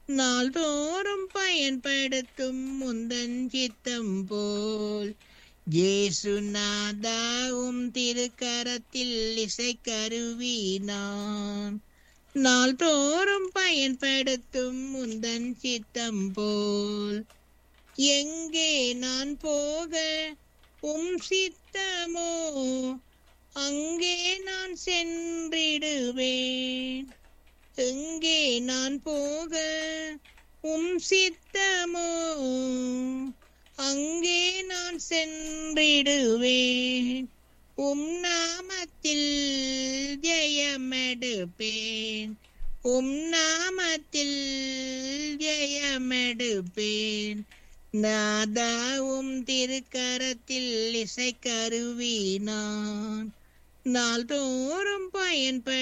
நாள்தோறும் பயன்படுத்தும் முந்தன் சித்தம் போல் ஜேசுநாதாவும் திருக்கரத்தில் இசைக்கருவி நான் நாள்தோறும் பயன்படுத்தும் முந்தன் சித்தம் போல் எங்கே நான் போக உம் சித்தமோ அங்கே நான் சென்றிடுவேன் எங்கே நான் போக உம் சித்தமோ அங்கே நான் சென்றிடுவேன் உம் நாமத்தில் ஜெயமெடுப்பேன் உம் நாமத்தில் ஜெயமெடுப்பேன் நாதாவும் திருக்கரத்தில் இசைக்கருவி நான் நாள்தோறும் பயன்பட